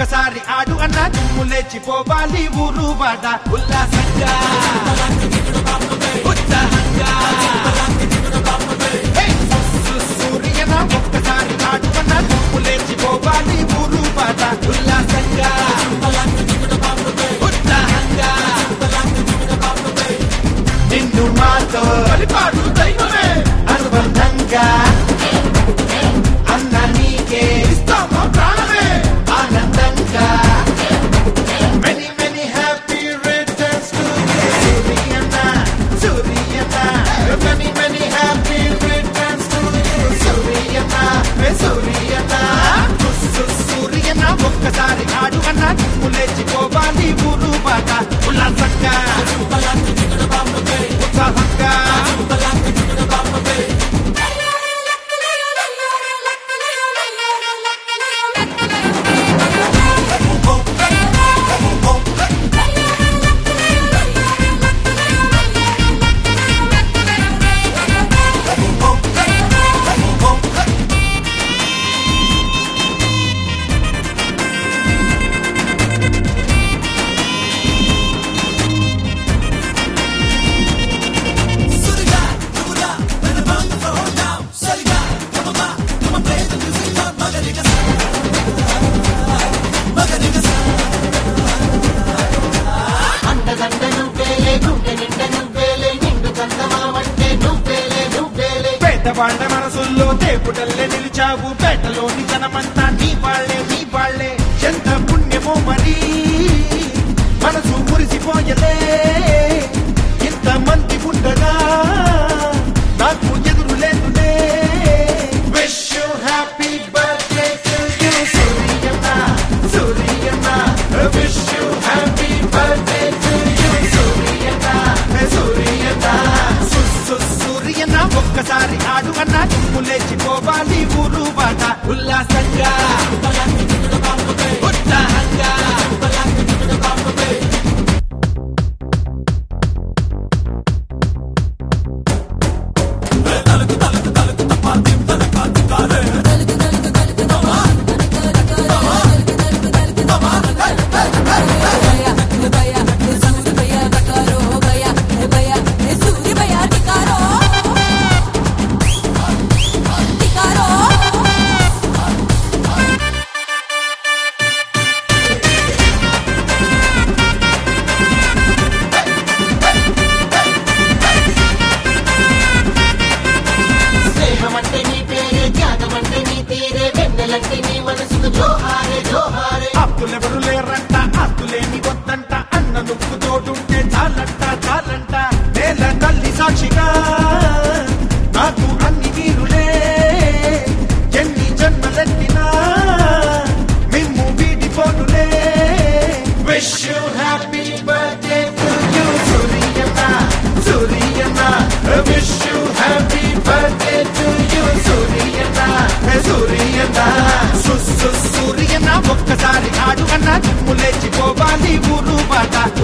ఒక్కసారి ఆడు అన్న దుమ్ము లేచిపోవాలి ఊరు వాడ ఉల్లాసంగా ఉత్సాహంగా హే! సు- సూర్యన ఒక్కసారి ఆడు అన్న దుమ్ము లేచిపోవాలి ఊరు వాడ ఉల్లాసంగా ఉత్సాహంగా నిన్ను మాతో పరిపాడు దైవమే అనుబంధంగా అన్న నీకే ఇస్తామా ప్రాణమే ఆనందంగా many many happy returns to Suryanna Suryanna many many happy returns to Suryanna Suryanna Suryanna ఒక్కసారి ఆడు అన్న నిమ్ము లేచిపోవాలి ఊరు బాట ఉల్లాసంగా ఉత్సాహంగా అండదండ నువ్వేలే గుండె నిండ నువ్వేలే నిండు చందమామంటే నువ్వేలే నువ్వేలే పేదవాళ్ల మనసుల్లో దేవుడల్లే నిలిచావు పేటలోని జనమంతా నీ వాళ్ళే నీ వాళ్ళే ఎంత పుణ్యమో మరి మనసు మురిసిపోయలే ఇంత మంది ఉండగా నాకు ఎదురు లేదులే wish you happy birthday to you Suryanna Suryanna wish you happy birthday to you Suryanna Suryanna సు- సు- సూర్యన్న ఒక్కసారి ఆడు అన్న దుమ్ము లేచిపోవాలి ఊరు బాట ఉల్లాసంగా ఉత్సాహంగా స్నేహం అంటే నీ పేరే త్యాగం అంటే నీ తీరే వెన్నెలంటే నీ మనసుకు జోహారే జోహారే ఆస్తులెవరు లేరంట ఆస్తులేని వద్దంట అన్న నువ్వు తోడుంటే చాలంట చాలంట నేల తల్లి సాక్షిగా నాకు అన్ని నీరులే ఎన్ని జన్మలెత్తినా మిమ్ము వీడిపోనులే wish you happy birthday to you Suryanna Suryanna wish you happy birthday to you Suryanna Suryanna సు- సు- సూర్యన్న ఒక్కసారి ఆడు అన్న దుమ్ము లేచిపోవాలి ఊరు బాట